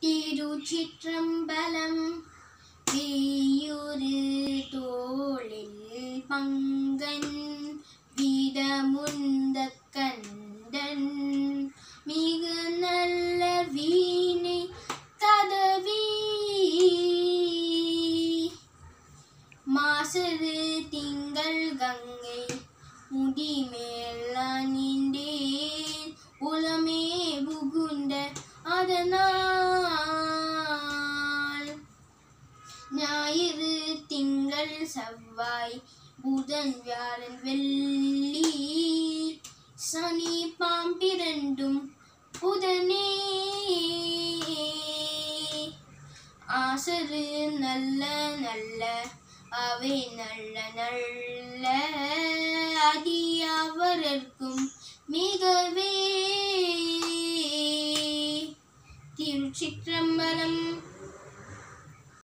திருச்சிற்றம்பலம் வீயுரு தோளில் பங்கன் வீதமுந்த கண்டன் மிகு நல்ல வீணை ததவி மாசரு திங்கள் கங்கை முடிமேல் அணிந்தேன் உலமே புகுந்த அதனால் ஞாயிறு திங்கள் செவ்வாய் புதன் வியாழன் வெள்ளி சனி பாம்பிரண்டும் புதனே ஆசரு நல்ல நல்ல அவை நல்ல நல்ல அடியவரர்க்கும் மிகவே திருச்சிற்றம்பலம்